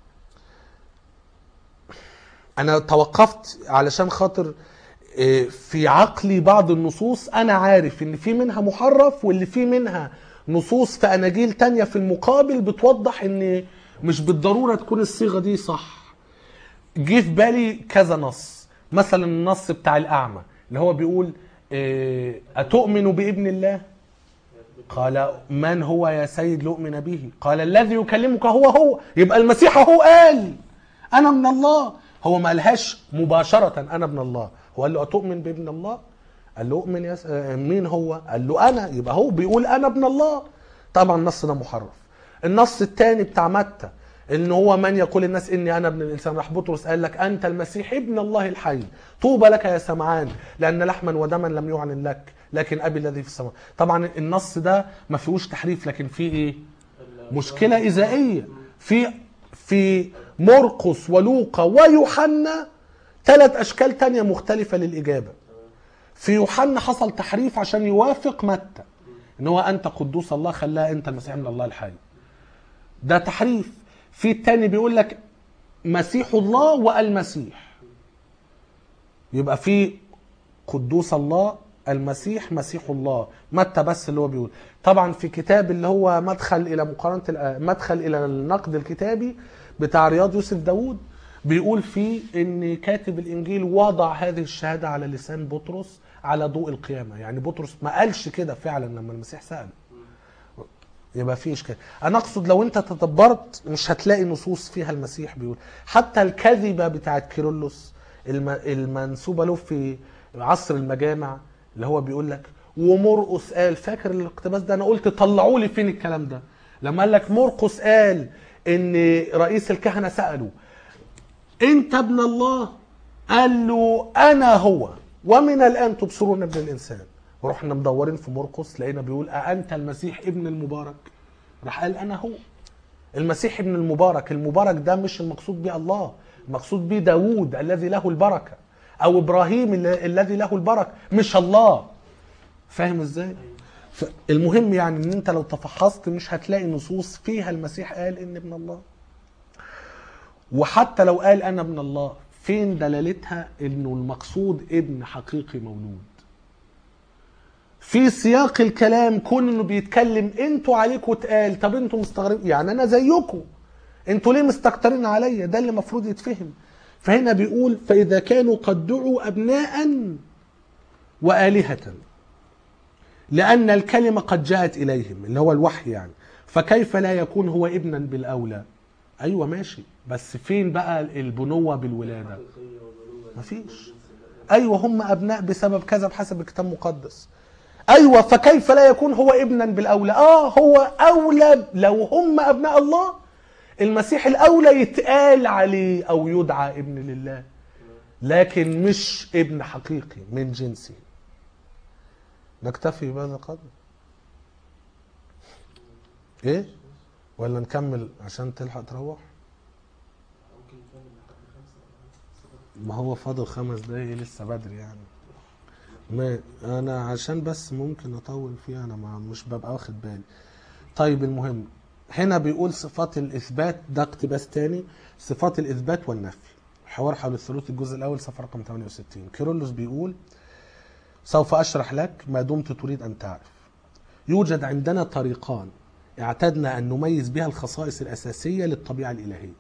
A: انا توقفت علشان خاطر آه، في عقلي بعض النصوص انا عارف ان في منها محرف واللي في منها نصوص في اناجيل تانية في المقابل بتوضح ان مش بالضرورة تكون الصيغة دي صح جه في بالي كذا نص مثلا النص بتاع الاعمى اللي هو بيقول آه، اتؤمن بابن الله قال من هو يا سيد لؤمن به قال الذي يكلمك هو هو يبقى المسيح هو قال انا من الله هو ما قالهاش مباشرة انا ابن الله هو قال له اتؤمن بابن الله قال له اؤمن يا س... آه، مين هو قال له انا يبقى هو بيقول انا ابن الله طبعا النص ده محرف النص الثاني بتاع متى ان هو من يقول الناس اني انا ابن الانسان راح بطرس قال لك انت المسيح ابن الله الحي طوبى لك يا سمعان لان لحما ودما لم يعلن لك لكن ابي الذي في السماء طبعا النص ده ما فيهوش تحريف لكن فيه ايه مشكله اذائيه في في مرقس ولوقا ويوحنا ثلاث اشكال تانية مختلفه للاجابه في يوحنا حصل تحريف عشان يوافق متى ان هو انت قدوس الله خلاها انت المسيح من الله الحي ده تحريف في التاني بيقول لك مسيح الله والمسيح يبقى في قدوس الله المسيح مسيح الله متى بس اللي هو بيقول طبعا في كتاب اللي هو مدخل الى مقارنه الأ- مدخل الى النقد الكتابي بتاع رياض يوسف داوود بيقول فيه ان كاتب الانجيل وضع هذه الشهاده على لسان بطرس على ضوء القيامه يعني بطرس ما قالش كده فعلا لما المسيح ساله يبقى في اشكال انا اقصد لو انت تدبرت مش هتلاقي نصوص فيها المسيح بيقول حتى الكذبه بتاعت كيرلس الم... المنسوبه له في عصر المجامع اللي هو بيقول لك ومرقس قال فاكر الاقتباس ده انا قلت طلعوا لي فين الكلام ده لما قال لك مرقس قال ان رئيس الكهنه ساله انت ابن الله قال له انا هو ومن الان تبصرون ابن الانسان ورحنا مدورين في مرقس لقينا بيقول أأنت المسيح ابن المبارك راح قال أنا هو المسيح ابن المبارك المبارك ده مش المقصود به الله المقصود به داوود الذي له البركة أو إبراهيم الل- الذي له البركة مش الله فاهم ازاي ف- المهم يعني ان انت لو تفحصت مش هتلاقي نصوص فيها المسيح قال ان ابن الله وحتى لو قال انا ابن الله فين دلالتها انه المقصود ابن حقيقي مولود في سياق الكلام كون انه بيتكلم انتوا عليكم اتقال طب انتوا مستغربين يعني انا زيكم انتوا ليه مستكترين عليا ده اللي المفروض يتفهم فهنا بيقول فاذا كانوا قد دعوا ابناء والهه لان الكلمه قد جاءت اليهم اللي هو الوحي يعني فكيف لا يكون هو ابنا بالاولى ايوه ماشي بس فين بقى البنوه بالولاده
B: حقيقية وبلوغة
A: مفيش ايوه هم ابناء بسبب كذا بحسب الكتاب المقدس ايوه فكيف لا يكون هو ابنا بالاولى اه هو اولى لو هم ابناء الله المسيح الاولى يتقال عليه او يدعى ابن لله لكن مش ابن حقيقي من جنسه نكتفي بهذا القدر ايه ولا نكمل عشان تلحق تروح
B: ممكن نكمل لحد خمسة
A: ما هو فاضل خمس دقايق لسه بدري يعني ما انا عشان بس ممكن اطول فيها انا ما مش ببقى واخد بالي طيب المهم هنا بيقول صفات الاثبات ده اقتباس تاني صفات الاثبات والنفي حوار حول الثلوث الجزء الاول صفحه رقم 68 كيرلس بيقول سوف اشرح لك ما دمت تريد ان تعرف يوجد عندنا طريقان اعتدنا ان نميز بها الخصائص الاساسيه للطبيعه الالهيه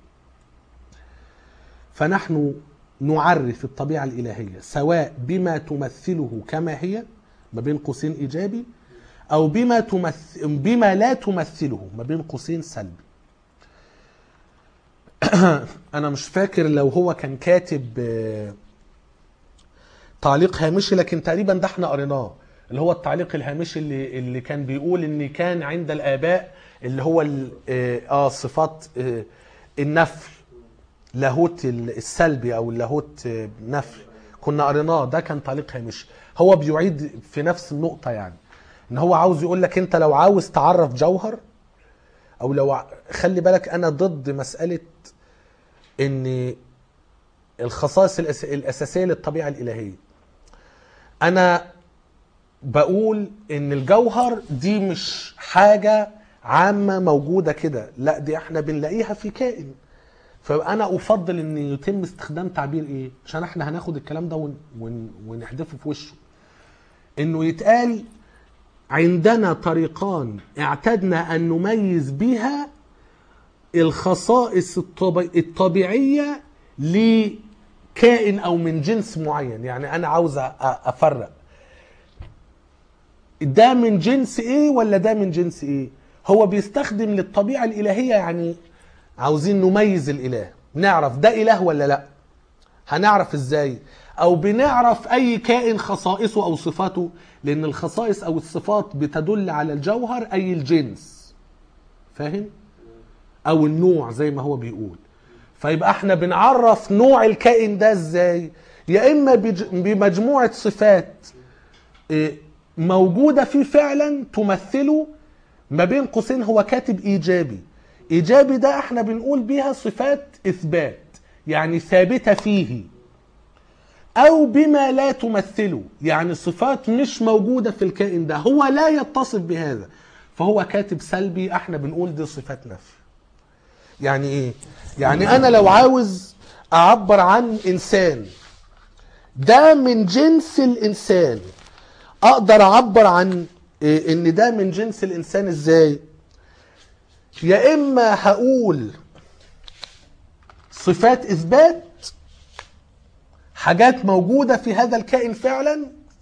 A: فنحن نعرف الطبيعة الإلهية سواء بما تمثله كما هي ما بين قوسين إيجابي أو بما تمثل بما لا تمثله ما بين قوسين سلبي. أنا مش فاكر لو هو كان كاتب آه، تعليق هامشي لكن تقريبا ده احنا قريناه اللي هو التعليق الهامشي اللي اللي كان بيقول ان كان عند الآباء اللي هو ال- اه آه، صفات آه، النفي لاهوت السلبي او اللاهوت نفي كنا قريناه ده كان تعليق هامشي هو بيعيد في نفس النقطة يعني ان هو عاوز يقول لك انت لو عاوز تعرف جوهر او لو ع- خلي بالك انا ضد مسألة ان الخصائص الأس- الاساسية للطبيعة الالهية انا بقول ان الجوهر دي مش حاجة عامة موجودة كده لا دي احنا بنلاقيها في كائن فانا افضل ان يتم استخدام تعبير ايه عشان احنا هناخد الكلام ده ون... ون... ونحدفه في وشه انه يتقال عندنا طريقان اعتدنا ان نميز بها الخصائص الطبي... الطبيعيه لكائن او من جنس معين يعني انا عاوز أ- افرق ده من جنس ايه ولا ده من جنس ايه هو بيستخدم للطبيعه الالهيه يعني عاوزين نميز الاله نعرف ده اله ولا لا هنعرف ازاي او بنعرف اي كائن خصائصه او صفاته لان الخصائص او الصفات بتدل على الجوهر اي الجنس فاهم او النوع زي ما هو بيقول فيبقى احنا بنعرف نوع الكائن ده ازاي يا اما بج- بمجموعه صفات إيه، موجوده فيه فعلا تمثله ما بين قوسين هو كاتب ايجابي ايجابي ده احنا بنقول بيها صفات اثبات يعني ثابته فيه او بما لا تمثله يعني صفات مش موجوده في الكائن ده هو لا يتصف بهذا فهو كاتب سلبي احنا بنقول دي صفات نفي يعني ايه يعني انا لو عاوز اعبر عن انسان ده من جنس الانسان اقدر اعبر عن إيه ان ده من جنس الانسان ازاي يا اما هقول صفات اثبات حاجات موجوده في هذا الكائن فعلا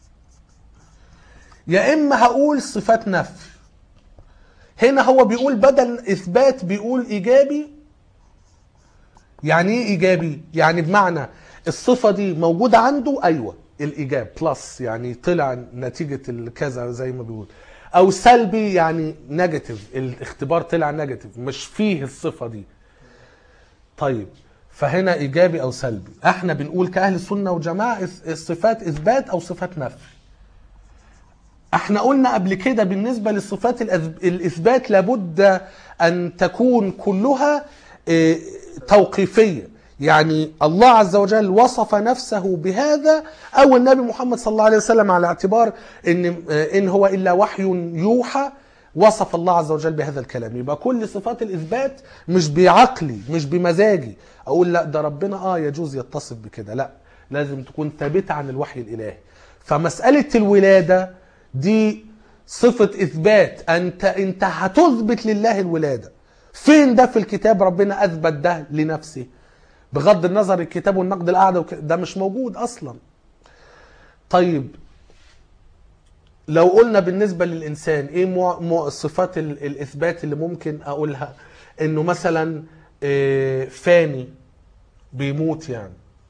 A: يا اما هقول صفات نفي هنا هو بيقول بدل اثبات بيقول ايجابي يعني ايه ايجابي يعني بمعنى الصفه دي موجوده عنده ايوه الايجاب بلس يعني طلع نتيجه الكذا زي ما بيقول او سلبي يعني نيجاتيف الاختبار طلع نيجاتيف مش فيه الصفه دي طيب فهنا ايجابي او سلبي احنا بنقول كاهل سنه وجماعه الص- الصفات اثبات او صفات نفي احنا قلنا قبل كده بالنسبه للصفات الأثب- الاثبات لابد ان تكون كلها اه، توقيفيه يعني الله عز وجل وصف نفسه بهذا او النبي محمد صلى الله عليه وسلم على اعتبار ان اه، ان هو الا وحي يوحى وصف الله عز وجل بهذا الكلام يبقى كل صفات الاثبات مش بعقلي مش بمزاجي اقول لا ده ربنا اه يجوز يتصف بكده لا لازم تكون ثابته عن الوحي الالهي فمساله الولاده دي صفه اثبات انت انت هتثبت لله الولاده فين ده في الكتاب ربنا اثبت ده لنفسه بغض النظر الكتاب والنقد القاعده وك- ده مش موجود اصلا طيب لو قلنا بالنسبة للإنسان إيه مو- مو- صفات ال- الإثبات اللي ممكن أقولها إنه مثلا آه، فاني بيموت يعني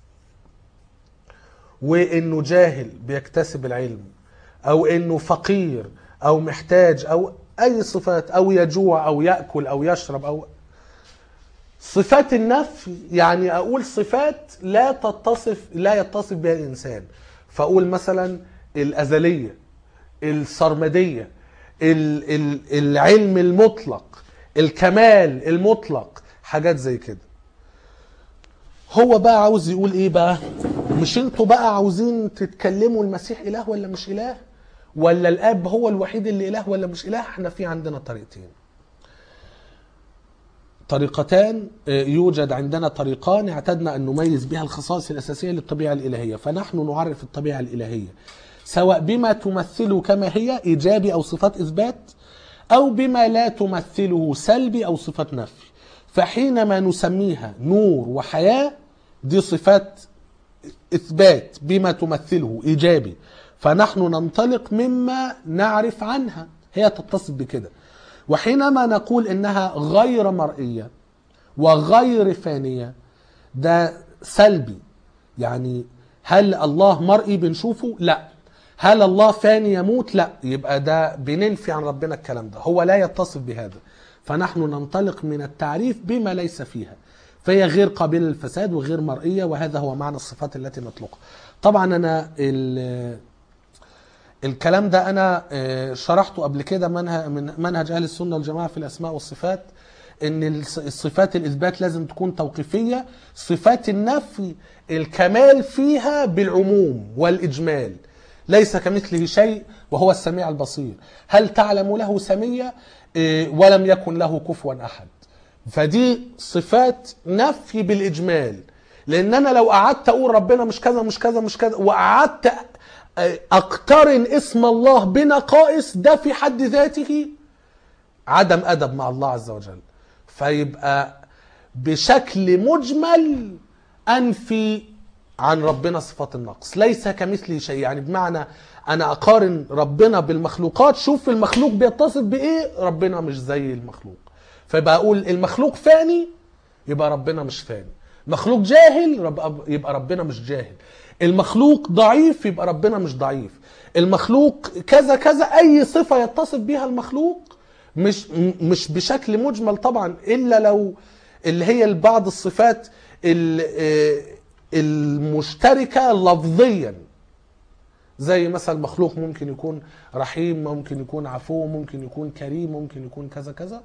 A: وإنه جاهل بيكتسب العلم أو إنه فقير أو محتاج أو أي صفات أو يجوع أو يأكل أو يشرب أو صفات النفي يعني اقول صفات لا تتصف لا يتصف بها الانسان فاقول مثلا الازليه السرمديه ال- ال- العلم المطلق الكمال المطلق حاجات زي كده هو بقى عاوز يقول ايه بقى مش انتوا بقى عاوزين تتكلموا المسيح اله ولا مش اله ولا الاب هو الوحيد اللي اله ولا مش اله احنا في عندنا طريقتين طريقتان آه، يوجد عندنا طريقان اعتدنا أن نميز بها الخصائص الأساسية للطبيعة الإلهية فنحن نعرف الطبيعة الإلهية سواء بما تمثله كما هي إيجابي أو صفات إثبات أو بما لا تمثله سلبي أو صفات نفي فحينما نسميها نور وحياة دي صفات إثبات بما تمثله إيجابي فنحن ننطلق مما نعرف عنها هي تتصف بكده وحينما نقول إنها غير مرئية وغير فانية ده سلبي يعني هل الله مرئي بنشوفه؟ لا هل الله فاني يموت؟ لا يبقى ده بننفي عن ربنا الكلام ده هو لا يتصف بهذا فنحن ننطلق من التعريف بما ليس فيها فهي غير قابلة للفساد وغير مرئية وهذا هو معنى الصفات التي نطلقها طبعا أنا ال- الكلام ده انا آه، شرحته قبل كده منهج من منهج اهل السنه والجماعه في الاسماء والصفات ان الص- الصفات الاثبات لازم تكون توقيفيه صفات النفي الكمال فيها بالعموم والاجمال ليس كمثله شيء وهو السميع البصير هل تعلم له سميه إيه، ولم يكن له كفوا احد فدي صفات نفي بالاجمال لان انا لو قعدت اقول ربنا مش كذا مش كذا مش كذا وقعدت اقترن اسم الله بنقائص ده في حد ذاته عدم ادب مع الله عز وجل فيبقى بشكل مجمل انفي عن ربنا صفات النقص ليس كمثله شيء يعني بمعنى انا اقارن ربنا بالمخلوقات شوف المخلوق بيتصف بايه ربنا مش زي المخلوق فيبقى اقول المخلوق فاني يبقى ربنا مش فاني مخلوق جاهل رب- يبقى ربنا مش جاهل المخلوق ضعيف يبقى ربنا مش ضعيف المخلوق كذا كذا اي صفه يتصف بها المخلوق مش م- مش بشكل مجمل طبعا الا لو اللي هي بعض الصفات ال- آه، المشتركه لفظيا زي مثلا مخلوق ممكن يكون رحيم ممكن يكون عفو ممكن يكون كريم ممكن يكون كذا كذا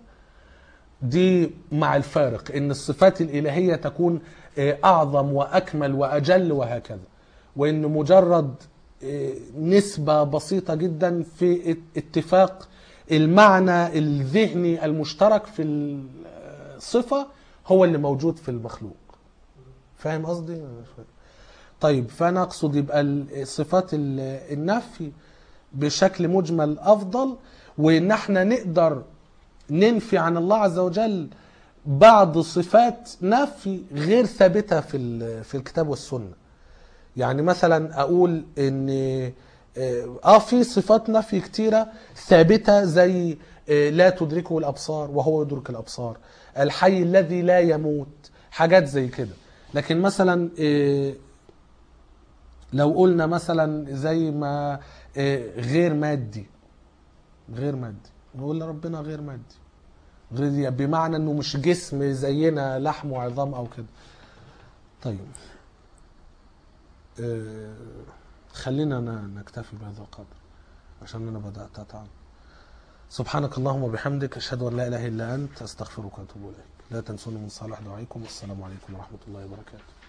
A: دي مع الفارق ان الصفات الالهيه تكون آه، اعظم واكمل واجل وهكذا وان مجرد آه، نسبه بسيطه جدا في ات- اتفاق المعنى الذهني المشترك في الصفه هو اللي موجود في المخلوق فاهم قصدي أنا مش فاهم. طيب فانا اقصد يبقى ال- صفات ال- النفي بشكل مجمل افضل وان احنا نقدر ننفي عن الله عز وجل بعض صفات نفي غير ثابته في ال- في الكتاب والسنه يعني مثلا اقول ان اه في صفات نفي كتيره ثابته زي آه، لا تدركه الابصار وهو يدرك الابصار الحي الذي لا يموت حاجات زي كده لكن مثلا آه، لو قلنا مثلا زي ما آه، غير مادي غير مادي نقول ربنا غير مادي غير بمعنى انه مش جسم زينا لحم وعظام او كده طيب آه، خلينا ن- نكتفي بهذا القدر عشان انا بدات اتعب سبحانك اللهم وبحمدك اشهد ان لا اله الا انت استغفرك واتوب اليك لا تنسوني من صالح دعائكم والسلام عليكم ورحمه الله وبركاته